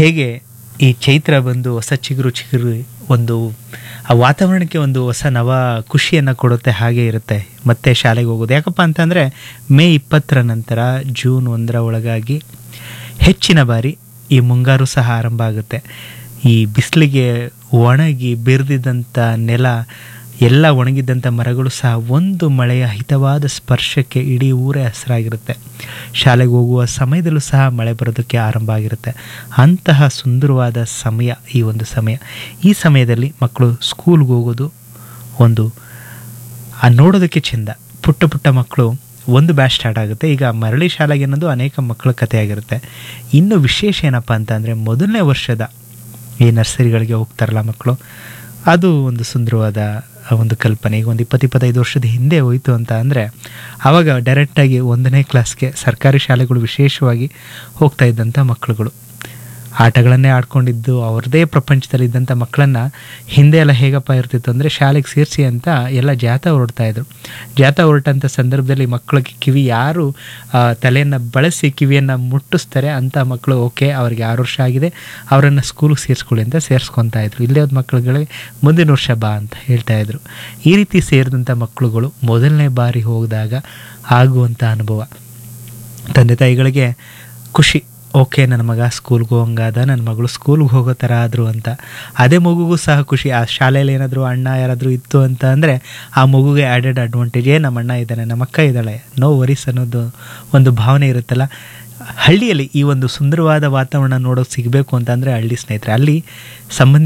ಹೇಗೆ ಈ ಚೈತ್ರ ಬಂದು ಹೊಸ ಚಿಗುರು ಚಿಗುರು ಒಂದು ಆ ವಾತಾವರಣಕ್ಕೆ ಒಂದು ಹೊಸ ನವ ಖುಷಿಯನ್ನು ಕೊಡುತ್ತೆ ಹಾಗೆ ಇರುತ್ತೆ ಮತ್ತೆ ಶಾಲೆಗೆ ಹೋಗೋದು ಯಾಕಪ್ಪ ಅಂತಂದರೆ ಮೇ ಇಪ್ಪತ್ತರ ನಂತರ ಜೂನ್ ಒಂದರ ಒಳಗಾಗಿ ಹೆಚ್ಚಿನ ಬಾರಿ ಈ ಮುಂಗಾರು ಸಹ ಆರಂಭ ಆಗುತ್ತೆ ಈ ಬಿಸಿಲಿಗೆ ಒಣಗಿ ಬೆರೆದಿದ್ದಂಥ ನೆಲ ಎಲ್ಲ ಒಣಗಿದ್ದಂಥ ಮರಗಳು ಸಹ ಒಂದು ಮಳೆಯ ಹಿತವಾದ ಸ್ಪರ್ಶಕ್ಕೆ ಇಡೀ ಊರೇ ಹಸಿರಾಗಿರುತ್ತೆ ಶಾಲೆಗೆ ಹೋಗುವ ಸಮಯದಲ್ಲೂ ಸಹ ಮಳೆ ಬರೋದಕ್ಕೆ ಆರಂಭ ಆಗಿರುತ್ತೆ ಅಂತಹ ಸುಂದರವಾದ ಸಮಯ ಈ ಒಂದು ಸಮಯ ಈ ಸಮಯದಲ್ಲಿ ಮಕ್ಕಳು ಸ್ಕೂಲ್ಗೆ ಹೋಗೋದು ಒಂದು ಆ ನೋಡೋದಕ್ಕೆ ಚೆಂದ ಪುಟ್ಟ ಪುಟ್ಟ ಮಕ್ಕಳು ಒಂದು ಬ್ಯಾಚ್ ಸ್ಟಾರ್ಟ್ ಆಗುತ್ತೆ ಈಗ ಮರಳಿ ಶಾಲೆಗೆ ಅನ್ನೋದು ಅನೇಕ ಮಕ್ಕಳ ಕಥೆಯಾಗಿರುತ್ತೆ ಇನ್ನು ವಿಶೇಷ ಏನಪ್ಪ ಅಂತ ಅಂದರೆ ಮೊದಲನೇ ವರ್ಷದ ಈ ನರ್ಸರಿಗಳಿಗೆ ಹೋಗ್ತಾರಲ್ಲ ಮಕ್ಕಳು ಅದು ಒಂದು ಸುಂದರವಾದ ಒಂದು ಕಲ್ಪನೆ ಈಗ ಒಂದು ಇಪ್ಪತ್ತು ಇಪ್ಪತ್ತೈದು ವರ್ಷದ ಹಿಂದೆ ಹೋಯಿತು ಅಂತ ಅಂದರೆ ಆವಾಗ ಡೈರೆಕ್ಟಾಗಿ ಒಂದನೇ ಕ್ಲಾಸ್ಗೆ ಸರ್ಕಾರಿ ಶಾಲೆಗಳು ವಿಶೇಷವಾಗಿ ಹೋಗ್ತಾ ಇದ್ದಂಥ ಮಕ್ಕಳುಗಳು ಆಟಗಳನ್ನೇ ಆಡ್ಕೊಂಡಿದ್ದು ಅವ್ರದ್ದೇ ಪ್ರಪಂಚದಲ್ಲಿದ್ದಂಥ ಮಕ್ಕಳನ್ನು ಹಿಂದೆ ಎಲ್ಲ ಹೇಗಪ್ಪ ಇರ್ತಿತ್ತು ಅಂದರೆ ಶಾಲೆಗೆ ಸೇರಿಸಿ ಅಂತ ಎಲ್ಲ ಜಾಥಾ ಹೊರಡ್ತಾ ಇದ್ರು ಜಾಥಾ ಹೊರಟಂಥ ಸಂದರ್ಭದಲ್ಲಿ ಮಕ್ಕಳಿಗೆ ಕಿವಿ ಯಾರು ತಲೆಯನ್ನು ಬಳಸಿ ಕಿವಿಯನ್ನು ಮುಟ್ಟಿಸ್ತಾರೆ ಅಂಥ ಮಕ್ಕಳು ಓಕೆ ಅವ್ರಿಗೆ ಆರು ವರ್ಷ ಆಗಿದೆ ಅವರನ್ನು ಸ್ಕೂಲ್ಗೆ ಸೇರಿಸ್ಕೊಳ್ಳಿ ಅಂತ ಸೇರಿಸ್ಕೊತಾ ಇದ್ರು ಇಲ್ಲೇ ಹೋದ ಮಕ್ಕಳುಗಳಿಗೆ ಮುಂದಿನ ವರ್ಷ ಬಾ ಅಂತ ಹೇಳ್ತಾ ಇದ್ರು ಈ ರೀತಿ ಸೇರಿದಂಥ ಮಕ್ಕಳುಗಳು ಮೊದಲನೇ ಬಾರಿ ಹೋಗಿದಾಗ ಆಗುವಂಥ ಅನುಭವ ತಂದೆ ತಾಯಿಗಳಿಗೆ ಖುಷಿ ಓಕೆ ನನ್ನ ಮಗ ಸ್ಕೂಲ್ಗೆ ಹೋಗಂಗಾದ ನನ್ನ ಮಗಳು ಸ್ಕೂಲ್ಗೆ ಹೋಗೋ ಥರ ಆದರು ಅಂತ ಅದೇ ಮಗುಗೂ ಸಹ ಖುಷಿ ಆ ಶಾಲೆಯಲ್ಲಿ ಏನಾದರೂ ಅಣ್ಣ ಯಾರಾದರೂ ಇತ್ತು ಅಂತ ಅಂದರೆ ಆ ಮಗುಗೆ ಆ್ಯಡೆಡ್ ಅಡ್ವಾಂಟೇಜ್ ಏ ನಮ್ಮ ಅಣ್ಣ ಇದ್ದಾನೆ ನಮ್ಮ ಅಕ್ಕ ಇದ್ದಾಳೆ ನೋ ವರೀಸ್ ಅನ್ನೋದು ಒಂದು ಭಾವನೆ ಇರುತ್ತಲ್ಲ ಹಳ್ಳಿಯಲ್ಲಿ ಈ ಒಂದು ಸುಂದರವಾದ ವಾತಾವರಣ ನೋಡೋಕೆ ಸಿಗಬೇಕು ಅಂತಂದರೆ ಹಳ್ಳಿ ಸ್ನೇಹಿತರೆ ಅಲ್ಲಿ ಸಂಬಂಧ